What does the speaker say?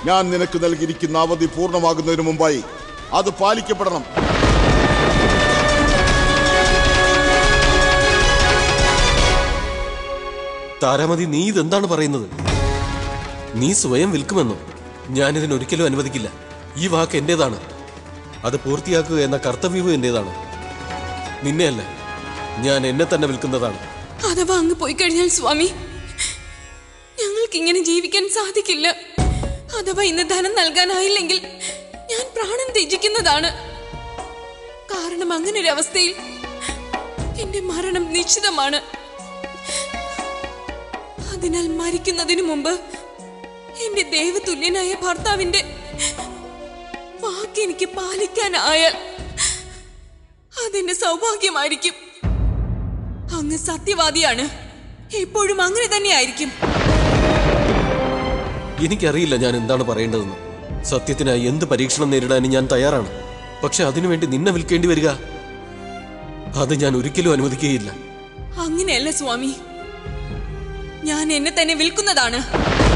ഞാൻ നിനക്ക് നൽകിയിരിക്കുന്ന അവധി പൂർണ്ണമാകുന്നതിന് മുമ്പായി അത് പാലിക്കപ്പെടണം താരാമതി നീ ഇതെന്താണ് പറയുന്നത് നീ സ്വയം വിൽക്കുമെന്നോ ഞാനിതിന് ഒരിക്കലും അനുവദിക്കില്ല ഈ വാക്ക് എന്റേതാണ് അത് പൂർത്തിയാക്കുക എന്ന കർത്തവ്യവും എന്റേതാണ് നിന്നെയല്ല ഞാൻ എന്നെ തന്നെ വിൽക്കുന്നതാണ് അഥവാ അങ്ങ് പോയി കഴിഞ്ഞാൽ സ്വാമി ഞങ്ങൾക്ക് ഇങ്ങനെ ജീവിക്കാൻ സാധിക്കില്ല അഥവാ ഇന്ന് ധനം നൽകാനായില്ലെങ്കിൽ ഞാൻ പ്രാണൻ ത്യജിക്കുന്നതാണ് കാരണം അങ്ങനെ ഒരു അവസ്ഥയിൽ എന്റെ മരണം നിശ്ചിതമാണ് അതിനാൽ മരിക്കുന്നതിനു മുമ്പ് എന്റെ ദേവതുല്യനായ ഭർത്താവിന്റെ വാക്ക് എനിക്ക് പാലിക്കാനായാൽ അതെന്റെ സൗഭാഗ്യമായിരിക്കും അങ്ങ് സത്യവാദിയാണ് എപ്പോഴും അങ്ങനെ തന്നെയായിരിക്കും എനിക്കറിയില്ല ഞാൻ എന്താണ് പറയേണ്ടതെന്ന് സത്യത്തിനായി എന്ത് പരീക്ഷണം നേരിടാനും ഞാൻ തയ്യാറാണ് പക്ഷെ അതിനുവേണ്ടി നിന്നെ വിൽക്കേണ്ടി വരിക അത് ഞാൻ ഒരിക്കലും അനുവദിക്കുകയില്ല അങ്ങനെയല്ല സ്വാമി ഞാൻ എന്നെ തന്നെ വിൽക്കുന്നതാണ്